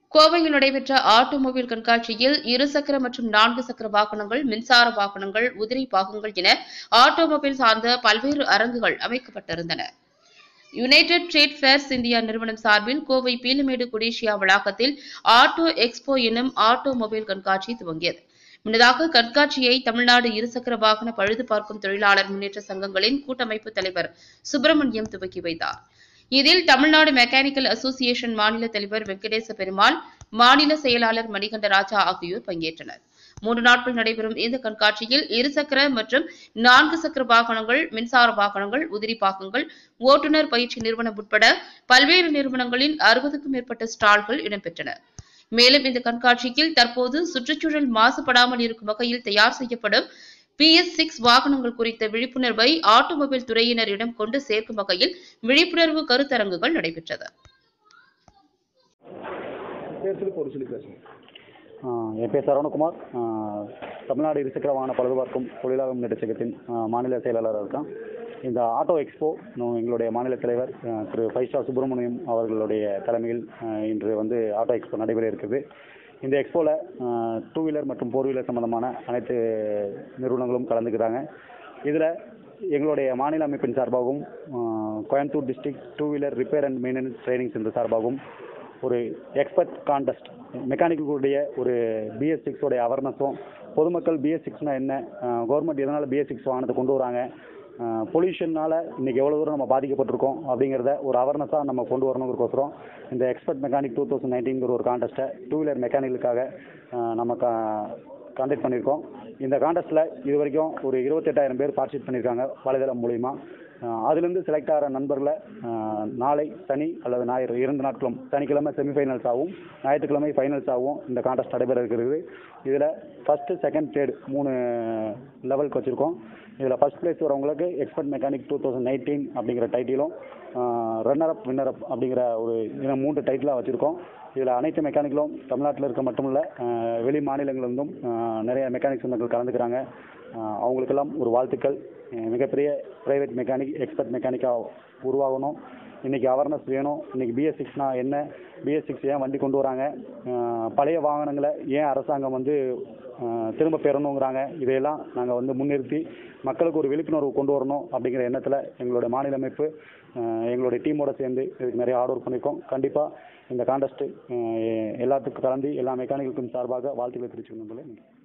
கோவையில் நடைபெற்ற ஆட்டோமொபைல் கண்காட்சியில் இருசக்கர மற்றும் நான்கு சக்கர வாகனங்கள் மின்சார வாகனங்கள் உதிரி பாகங்கள் என ஆட்டோமொபைல் சார்ந்த பல்வேறு அரங்குகள் அமைக்கப்பட்டிருந்தன யுனைடெட் ட்ரேட் ஃபேர்ஸ் இந்தியா நிறுவனம் சார்பில் கோவை பீலமேடு குடேஷியா வளாகத்தில் ஆட்டோ எக்ஸ்போ எனும் ஆட்டோமொபைல் கண்காட்சி துவங்கியது முன்னதாக கண்காட்சியை தமிழ்நாடு இருசக்கர வாகன பழுது பார்க்கும் தொழிலாளர் முன்னேற்ற சங்கங்களின் கூட்டமைப்பு தலைவர் சுப்பிரமணியம் துவக்கி வைத்தார் இதில் தமிழ்நாடு மெக்கானிக்கல் அசோசியேஷன் மாநில தலைவர் வெங்கடேச பெருமாள் மாநில செயலாளர் மணிகண்ட ராஜா ஆகியோர் பங்கேற்றனர் மூன்று நாட்கள் நடைபெறும் இந்த கண்காட்சியில் இருசக்கர மற்றும் நான்கு சக்கர வாகனங்கள் மின்சார வாகனங்கள் உதிரி பாகங்கள் ஓட்டுநர் பயிற்சி நிறுவனம் உட்பட பல்வேறு நிறுவனங்களின் அறுபதுக்கும் மேற்பட்ட ஸ்டால்கள் இடம்பெற்றன மேலும் இந்த கண்காட்சியில் தற்போது சுற்றுச்சூழல் மாசுபடாமல் இருக்கும் வகையில் தயார் செய்யப்படும் பிஎஸ் சிக்ஸ் வாகனங்கள் குறித்த விழிப்புணர்வை ஆட்டோமொபைல் துறையினரிடம் கொண்டு சேர்க்கும் வகையில் விழிப்புணர்வு கருத்தரங்குகள் நடைபெற்றது பேர் சொல்லி போட்டு சொல்லி பேசுங்க ஆ, என் பேர் சரவணகுமார் ஆ, தமிழ்நாடு இருசக்கர வாகன பழுதுபார்க்கும் தொழிலாளர் முன்னேற்ற சங்கத்தின் ஆ, மாநில செயலாளராக இருக்கேன் இந்த ஆட்டோ எக்ஸ்போ இன்னும் எங்களுடைய மாநில தலைவர் ஆ, திரு ஃபைவ் ஸ்டார் சுப்பிரமணியம் அவர்களுடைய தலைமையில் ஆ, இன்று வந்து ஆட்டோ எக்ஸ்போ நடைபெற இருக்குது இந்த எக்ஸ்போவில் டூ வீலர் மற்றும் ஃபோர் வீலர் சம்பந்தமான அனைத்து நிறுவனங்களும் கலந்துக்கிறாங்க இதில் எங்களுடைய மாநில அமைப்பின் சார்பாகவும் ஆ, Coimbatore district two wheeler repair and maintenance training centre சார்பாகவும் ஒரு எக்ஸ்பர்ட் கான்டெஸ்ட் மெக்கானிக்கலுடைய ஒரு பிஎஸ் சிக்ஸோடைய அவேர்னஸும் பொதுமக்கள் பிஎஸ் சிக்ஸ்னா என்ன கவர்மெண்ட் எதனால் பிஎஸ் சிக்ஸ் வாகனத்தை கொண்டு வராங்க பொல்யூஷனால் இன்றைக்கி எவ்வளோ தூரம் நம்ம பாதிக்கப்பட்டிருக்கோம் அப்படிங்கிறத ஒரு அவேர்னஸாக நம்ம கொண்டு வரணுங்கிறக்கோசரம் இந்த எக்ஸ்பர்ட் மெக்கானிக் டூ தௌசண்ட் நைன்டீன்கிற ஒரு கான்டெஸ்ட்டை டூ வீலர் மெக்கானிக்கலுக்காக நம்ம கா கான்டாக்ட் பண்ணியிருக்கோம் இந்த கான்டெஸ்ட்டில் இது வரைக்கும் ஒரு இருபத்தெட்டாயிரம் பேர் பார்ட்டிசிபேட் பண்ணியிருக்காங்க வலைதளம் மூலிமா அதுலேருந்து செலக்ட் ஆகிற நண்பர்களை அஹ், நாளை சனி அல்லது ஞாயிறு இரண்டு நாட்களும் சனிக்கிழமை செமிஃபைனல்ஸ் ஆகும் ஞாயிற்றுக்கிழமை ஃபைனல்ஸ் ஆகும் இந்த கான்டெஸ்ட் நடைபெற இருக்கிறது இதில் ஃபஸ்ட்டு செகண்ட் தேர்ட் மூணு லெவலுக்கு வச்சுருக்கோம் இதில் ஃபஸ்ட் ப்ளேஸ் வரவங்களுக்கு expert mechanic two thousand nineteen அப்படிங்கிற டைட்டிலும் ரன்னர் அப் வின்னர் அப் அப்படிங்கிற ஒரு இன்னும் மூன்று டைட்டிலாக வச்சுருக்கோம் இதில் அனைத்து மெக்கானிக்களும் தமிழ்நாட்டில் இருக்க மட்டுமில்ல அஹ், வெளி மாநிலங்களிலிருந்தும் அஹ், நிறைய மெக்கானிக் சொந்தங்கள் கலந்துக்கிறாங்க அஹ், அவங்களுக்கெல்லாம் ஒரு வாழ்த்துக்கள் அஹ், மிகப்பெரிய ப்ரைவேட் மெக்கானிக் எக்ஸ்பர்ட் மெக்கானிக்காக உருவாகணும் இன்றைக்கி அவேர்னஸ் வேணும் இன்றைக்கி பிஎஸ் சிக்ஸ்னா என்ன பிஎஸ் சிக்ஸ் ஏன் வண்டி கொண்டு வராங்க அஹ், பழைய வாகனங்களை ஏன் அரசாங்கம் வந்து அஹ், திரும்ப பெறணுங்கிறாங்க இதையெல்லாம் நாங்கள் வந்து முன்னிறுத்தி மக்களுக்கு ஒரு விழிப்புணர்வு கொண்டு வரணும் அப்படிங்கிற எண்ணத்தில் எங்களுடைய மாநில அமைப்பு அஹ், எங்களுடைய டீமோட சேர்ந்து இதுக்கு நிறைய ஆர்டர் பண்ணியிருக்கோம் கண்டிப்பாக இந்த கான்டெஸ்ட்டு எல்லாத்துக்கும் கலந்து எல்லா மெக்கானிக்குக்கும் சார்பாக வாழ்த்துக்களை தெரிவிச்சுக்கணும்